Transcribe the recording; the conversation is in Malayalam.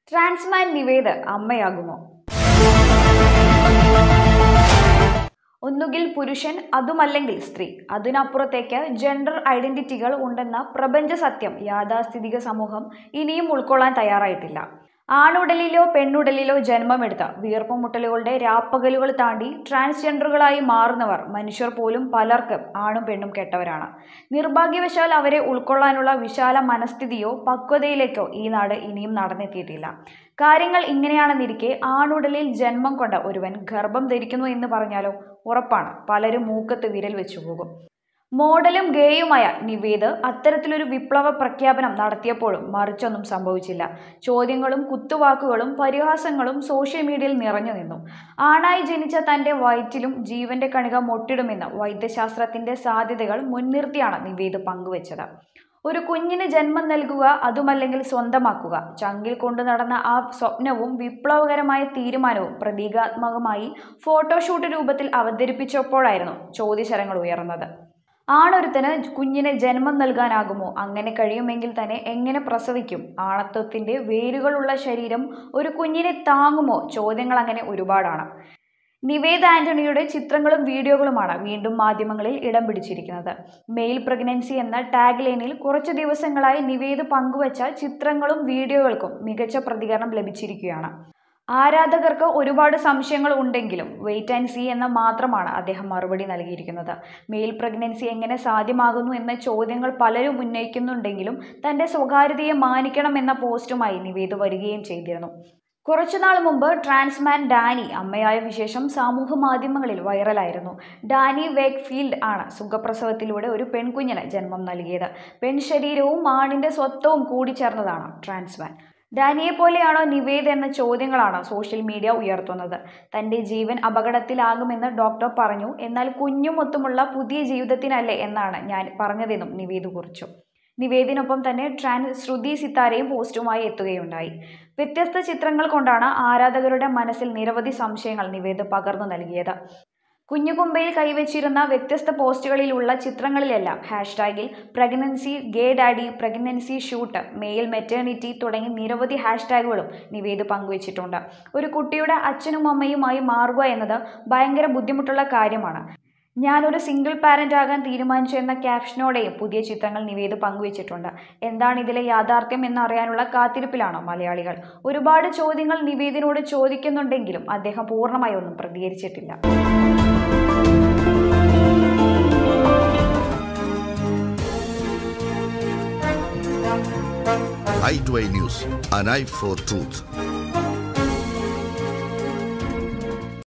ട്രാൻസ്മാൻ നിവേദ് അമ്മയാകുമോ ഒന്നുകിൽ പുരുഷൻ അതുമല്ലെങ്കിൽ സ്ത്രീ അതിനപ്പുറത്തേക്ക് ജെൻഡർ ഐഡന്റിറ്റികൾ ഉണ്ടെന്ന പ്രപഞ്ച സത്യം യാഥാസ്ഥിതിക സമൂഹം ഇനിയും ഉൾക്കൊള്ളാൻ തയ്യാറായിട്ടില്ല ആണുടലിലോ പെണ്ണുടലിലോ ജന്മമെടുത്ത വീർപ്പുമുട്ടലുകളുടെ രാപ്പകലുകൾ താണ്ടി ട്രാൻസ്ജെൻഡറുകളായി മാറുന്നവർ മനുഷ്യർ പോലും പലർക്കും ആണും പെണ്ണും കെട്ടവരാണ് നിർഭാഗ്യവശാൽ അവരെ ഉൾക്കൊള്ളാനുള്ള വിശാല മനസ്ഥിതിയോ പക്വതയിലേക്കോ ഈ നാട് ഇനിയും നടന്നെത്തിയിട്ടില്ല കാര്യങ്ങൾ ഇങ്ങനെയാണെന്നിരിക്കെ ആണുടലിൽ ജന്മം കൊണ്ട ഒരുവൻ ഗർഭം ധരിക്കുന്നു എന്ന് പറഞ്ഞാലോ ഉറപ്പാണ് പലരും മൂക്കത്ത് വിരൽ വെച്ചു പോകും മോഡലും ഗേയുമായ നിവേദ് അത്തരത്തിലൊരു വിപ്ലവ പ്രഖ്യാപനം നടത്തിയപ്പോഴും മറിച്ചൊന്നും സംഭവിച്ചില്ല ചോദ്യങ്ങളും കുത്തുവാക്കുകളും പരിഹാസങ്ങളും സോഷ്യൽ മീഡിയയിൽ നിറഞ്ഞു നിന്നു ആണായി ജനിച്ച തന്റെ വയറ്റിലും ജീവന്റെ കണിക മൊട്ടിടുമെന്ന് വൈദ്യശാസ്ത്രത്തിന്റെ സാധ്യതകൾ മുൻനിർത്തിയാണ് നിവേദ് പങ്കുവച്ചത് ഒരു കുഞ്ഞിന് ജന്മം നൽകുക അതുമല്ലെങ്കിൽ സ്വന്തമാക്കുക ചങ്കിൽ കൊണ്ടു നടന്ന ആ സ്വപ്നവും വിപ്ലവകരമായ തീരുമാനവും പ്രതീകാത്മകമായി ഫോട്ടോഷൂട്ട് രൂപത്തിൽ അവതരിപ്പിച്ചപ്പോഴായിരുന്നു ചോദ്യശരങ്ങൾ ഉയർന്നത് ആണൊരുത്തന് കുഞ്ഞിന് ജന്മം നൽകാനാകുമോ അങ്ങനെ കഴിയുമെങ്കിൽ തന്നെ എങ്ങനെ പ്രസവിക്കും ആണത്വത്തിന്റെ വേരുകളുള്ള ശരീരം ഒരു കുഞ്ഞിനെ താങ്ങുമോ ചോദ്യങ്ങൾ അങ്ങനെ ഒരുപാടാണ് നിവേദ് ആന്റണിയുടെ ചിത്രങ്ങളും വീഡിയോകളുമാണ് വീണ്ടും മാധ്യമങ്ങളിൽ ഇടം പിടിച്ചിരിക്കുന്നത് മെയിൽ പ്രഗ്നൻസി എന്ന ടാഗ് ലൈനിൽ കുറച്ചു ദിവസങ്ങളായി നിവേദ് പങ്കുവച്ച ചിത്രങ്ങളും വീഡിയോകൾക്കും മികച്ച പ്രതികരണം ലഭിച്ചിരിക്കുകയാണ് ആരാധകർക്ക് ഒരുപാട് സംശയങ്ങൾ ഉണ്ടെങ്കിലും വെയിറ്റ് ആൻഡ് സീ എന്ന മാത്രമാണ് അദ്ദേഹം മറുപടി നൽകിയിരിക്കുന്നത് മെയിൽ പ്രഗ്നൻസി എങ്ങനെ സാധ്യമാകുന്നു എന്ന ചോദ്യങ്ങൾ പലരും ഉന്നയിക്കുന്നുണ്ടെങ്കിലും തന്റെ സ്വകാര്യതയെ മാനിക്കണം എന്ന പോസ്റ്റുമായി നിവേദ് വരികയും ചെയ്തിരുന്നു കുറച്ചുനാൾ മുമ്പ് ട്രാൻസ്മാൻ ഡാനി അമ്മയായ വിശേഷം സമൂഹ മാധ്യമങ്ങളിൽ വൈറലായിരുന്നു ഡാനി വേക്ക്ഫീൽഡ് ആണ് സുഖപ്രസവത്തിലൂടെ ഒരു പെൺകുഞ്ഞിന് ജന്മം നൽകിയത് പെൺശരീരവും ആണിന്റെ സ്വത്വവും കൂടിച്ചേർന്നതാണ് ട്രാൻസ്മാൻ ഡാനിയെ പോലെയാണോ നിവേദ് എന്ന ചോദ്യങ്ങളാണ് സോഷ്യൽ മീഡിയ ഉയർത്തുന്നത് തന്റെ ജീവൻ അപകടത്തിലാകുമെന്ന് ഡോക്ടർ പറഞ്ഞു എന്നാൽ കുഞ്ഞുമൊത്തുമുള്ള പുതിയ ജീവിതത്തിനല്ലേ എന്നാണ് ഞാൻ പറഞ്ഞതെന്നും നിവേദ് കുറിച്ചു നിവേദിനൊപ്പം തന്നെ ട്രാൻസ് ശ്രുതി സിത്താരയും പോസ്റ്റുമായി എത്തുകയുണ്ടായി വ്യത്യസ്ത ചിത്രങ്ങൾ കൊണ്ടാണ് ആരാധകരുടെ മനസ്സിൽ നിരവധി സംശയങ്ങൾ നിവേദ് പകർന്നു നൽകിയത് കുഞ്ഞുകുമ്പയിൽ കൈവച്ചിരുന്ന വ്യത്യസ്ത പോസ്റ്റുകളിലുള്ള ചിത്രങ്ങളിലെല്ലാം ഹാഷ്ടാഗിൽ pregnancy gay daddy pregnancy shoot male maternity തുടങ്ങി നിരവധി ഹാഷ്ടാഗുകളും നിവേദ് പങ്കുവച്ചിട്ടുണ്ട് ഒരു കുട്ടിയുടെ അച്ഛനും അമ്മയുമായി മാറുക എന്നത് ഭയങ്കര ബുദ്ധിമുട്ടുള്ള കാര്യമാണ് ഞാനൊരു സിംഗിൾ പാരന്റ് ആകാൻ തീരുമാനിച്ചു എന്ന ക്യാപ്ഷനോടെയും പുതിയ ചിത്രങ്ങൾ നിവേദ് പങ്കുവച്ചിട്ടുണ്ട് എന്താണ് ഇതിലെ യാഥാർത്ഥ്യം എന്നറിയാനുള്ള കാത്തിരിപ്പിലാണ് മലയാളികൾ ഒരുപാട് ചോദ്യങ്ങൾ നിവേദിനോട് ചോദിക്കുന്നുണ്ടെങ്കിലും അദ്ദേഹം പൂർണ്ണമായി ഒന്നും പ്രതികരിച്ചിട്ടില്ല i2i News, an eye for truth.